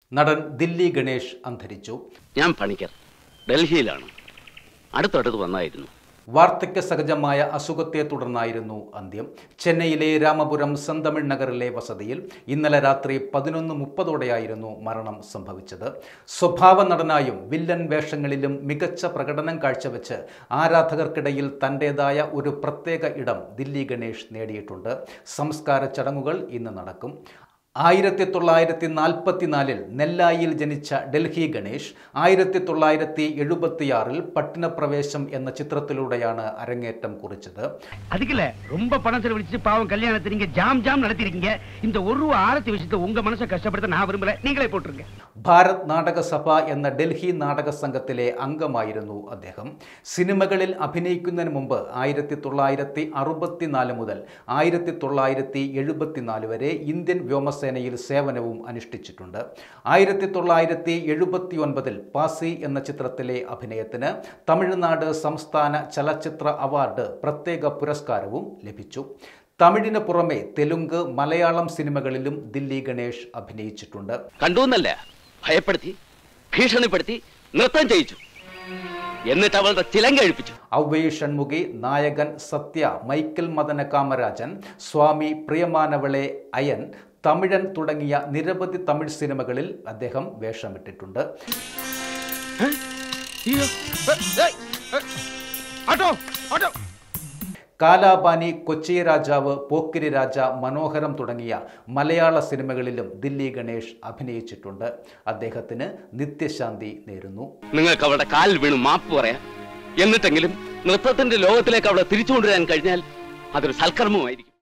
നടൻ ദില്ലി ഗണേഷ് അന്തരിച്ചു ഞാൻ പണിക്കർ ഡൽഹിയിലാണ് അടുത്തടുത്ത് വന്നായിരുന്നു വാർദ്ധക്യ സഹജമായ അസുഖത്തെ തുടർന്നായിരുന്നു അന്ത്യം ചെന്നൈയിലെ രാമപുരം സന്തമിഴ് നഗറിലെ വസതിയിൽ ഇന്നലെ രാത്രി പതിനൊന്ന് മുപ്പതോടെയായിരുന്നു മരണം സംഭവിച്ചത് സ്വഭാവ നടനായും വില്ലൻ വേഷങ്ങളിലും മികച്ച പ്രകടനം കാഴ്ചവെച്ച് ആരാധകർക്കിടയിൽ തൻ്റെതായ ഒരു പ്രത്യേക ഇടം ദില്ലി ഗണേഷ് നേടിയിട്ടുണ്ട് സംസ്കാര ചടങ്ങുകൾ ഇന്ന് നടക്കും ആയിരത്തി തൊള്ളായിരത്തി നാൽപ്പത്തിനാലിൽ നെല്ലായിൽ ജനിച്ച ഡൽഹി ഗണേഷ് ആയിരത്തി തൊള്ളായിരത്തി എഴുപത്തിയാറിൽ പട്ടിണപ്രവേശം എന്ന ചിത്രത്തിലൂടെയാണ് അരങ്ങേറ്റം കുറിച്ചത് அதுக்குல ரொம்ப பணம் செலவழிச்சு பாவம் கல்யாணத்தை நீங்க ஜாம் ஜாம் நடத்திருக்கீங்க இந்த ஒரு ரூபா ஆரத்தி விஷயத்தை உங்க மனசை கஷ்டப்படுத்த நான் விரும்பல நீங்களே போட்டுருங்க ഭാരത് നാടകസഭ എന്ന ഡൽഹി നാടക സംഘത്തിലെ അംഗമായിരുന്നു അദ്ദേഹം സിനിമകളിൽ അഭിനയിക്കുന്നതിന് മുമ്പ് ആയിരത്തി തൊള്ളായിരത്തി അറുപത്തിനാല് മുതൽ ആയിരത്തി തൊള്ളായിരത്തി എഴുപത്തിനാല് വരെ ഇന്ത്യൻ വ്യോമസേനയിൽ സേവനവും അനുഷ്ഠിച്ചിട്ടുണ്ട് ആയിരത്തി തൊള്ളായിരത്തി എഴുപത്തി ഒൻപതിൽ പാസി എന്ന ചിത്രത്തിലെ അഭിനയത്തിന് തമിഴ്നാട് സംസ്ഥാന ചലച്ചിത്ര അവാർഡ് പ്രത്യേക പുരസ്കാരവും ലഭിച്ചു തമിഴിന് പുറമെ തെലുങ്ക് മലയാളം സിനിമകളിലും ദില്ലി ഗണേഷ് അഭിനയിച്ചിട്ടുണ്ട് കണ്ടു എന്നല്ല ഭയപ്പെടുത്തി ഭീഷണിപ്പെടുത്തി നൃത്തം ചെയ്യിച്ചു എന്നിട്ട് അവളുടെ ചിലങ്ക കഴിപ്പിച്ചു ഔവൈ ഷൺമുഖി നായകൻ സത്യ മൈക്കിൾ മദന കാമരാജൻ സ്വാമി പ്രിയമാനവളെ അയൻ തമിഴൻ തുടങ്ങിയ നിരവധി തമിഴ് സിനിമകളിൽ അദ്ദേഹം വേഷമിട്ടിട്ടുണ്ട് ஆட்டோ ஆட்டோ കാലാപാനി കൊച്ചി രാജാവ് പോക്കിരി രാജ മനോഹരം തുടങ്ങിയ മലയാള സിനിമകളിലും ദില്ലി ഗണേഷ് അഭിനയിച്ചിട്ടുണ്ട് അദ്ദേഹത്തിന് നിത്യശാന്തി നേരുന്നു നിങ്ങൾക്ക് അവളുടെ കാലിൽ വീണ് മാപ്പ് പറയാം എന്നിട്ടെങ്കിലും നൃത്തത്തിന്റെ ലോകത്തിലേക്ക് അവളെ തിരിച്ചു കൊണ്ടുവരാൻ കഴിഞ്ഞാൽ അതൊരു സൽക്കർമ്മമായിരിക്കും